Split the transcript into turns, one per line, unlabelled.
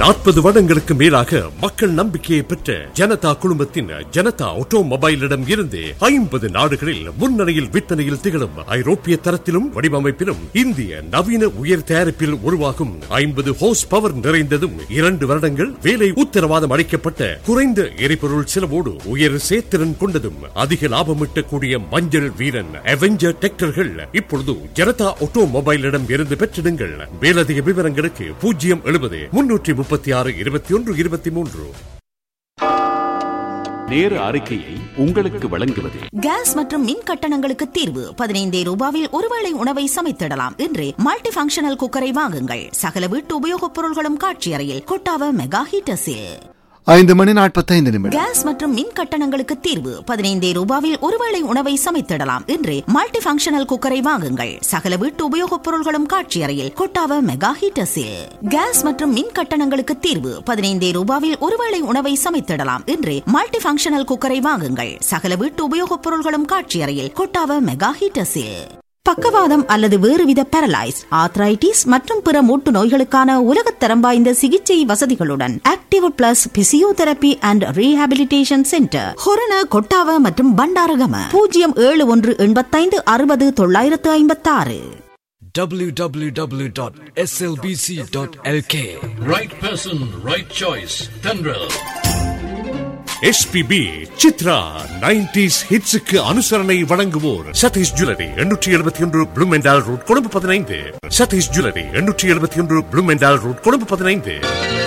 நாற்பது வருடங்களுக்கு மேலாக மக்கள் நம்பிக்கையை பெற்ற ஜனதா குழுமத்தின் ஜனதா ஆட்டோமொபைலிடம் இருந்து ஐம்பது நாடுகளில் முன்னணியில் விற்பனையில் திகழும் ஐரோப்பிய தரத்திலும் வடிவமைப்பிலும் இந்திய நவீன உயர் தயாரிப்பில் உருவாகும் ஐம்பது ஹோஸ் பவர் நிறைந்ததும் இரண்டு வருடங்கள் வேலை உத்தரவாதம் அளிக்கப்பட்ட குறைந்த எரிபொருள் செலவோடு உயர் சேத்திறன் கொண்டதும் அதிக லாபம் ஈட்டக்கூடிய மஞ்சள் வீரன் அவெஞ்சர் டிராக்டர்கள் இப்பொழுது ஜனதா ஆட்டோமொபைலிடம் இருந்து பெற்றிடுங்கள் மேலதிக விவரங்களுக்கு பூஜ்ஜியம் எழுபது முன்னூற்றி முப்பத்தி ஆறு இருபத்தி ஒன்று இருபத்தி மூன்று
நேர அறிக்கையை உங்களுக்கு வழங்குவது
கேஸ் மற்றும் மின் கட்டணங்களுக்கு தீர்வு பதினைந்தே ரூபாவில் ஒருவேளை உணவை சமைத்திடலாம் என்று மல்டி ஃபங்க்ஷனல் குக்கரை வாங்குங்கள் சகல வீட்டு உபயோகப் பொருள்களும் காட்சி அறையில் கொட்டாவ மெகா ஹீட்டர்ஸில்
ஐந்து மணி நாற்பத்தைந்து நிமிடம்
கேஸ் மற்றும் மின் கட்டணங்களுக்கு தீர்வு பதினைந்தே ரூபாவில் ஒருவேளை உணவை சமைத்திடலாம் என்று மல்டி ஃபங்க்ஷனல் குக்கரை வாங்குங்கள் சகல வீட்டு உபயோகப் பொருள்களும் காட்சி அறையில் கொட்டாவ மெகா ஹீட்டர்ஸில் கேஸ் மற்றும் மின் கட்டணங்களுக்கு தீர்வு பதினைந்தே ரூபாவில் ஒருவேளை உணவை சமைத்திடலாம் என்று மல்டி ஃபங்க்ஷனல் குக்கரை வாங்குங்கள் சகல வீட்டு உபயோகப் பொருள்களும் காட்சி அறையில் கொட்டாவ மெகா ஹீட்டர்ஸில் பக்கவாதம் அல்லது வேறுவித பேரலைஸ் ஆத்ரைட்டிஸ் மற்றும் பிற மூட்டு நோய்களுக்கான உலகத்தரம் வாய்ந்த சிகிச்சை வசதிகளுடன் active plus physiotherapy and rehabilitation centre Horana Kottawa மற்றும் பண்டாரகம பூஜ்ஜியம் ஏழு ஒன்று எண்பத்தைந்து அறுபது தொள்ளாயிரத்து ஐம்பத்தாறு
www.slbc.lk
Right person, right choice. Tendril.
SPB Chithra nineties ஹிட்ஸுக்கு அனுசரணை வழங்குவோர் சதீஷ் ஜுவல்லரி எண்ணூற்றி எழுபத்தி ஒன்று ப்ளூமெண்டால் ரோட் கொழும்பு பதினைந்து சதீஷ் ஜுவல்லரி எண்ணூற்றி எழுபத்தி ஒன்று ப்ளூமெண்டால் ரோட் கொழும்பு பதினைந்து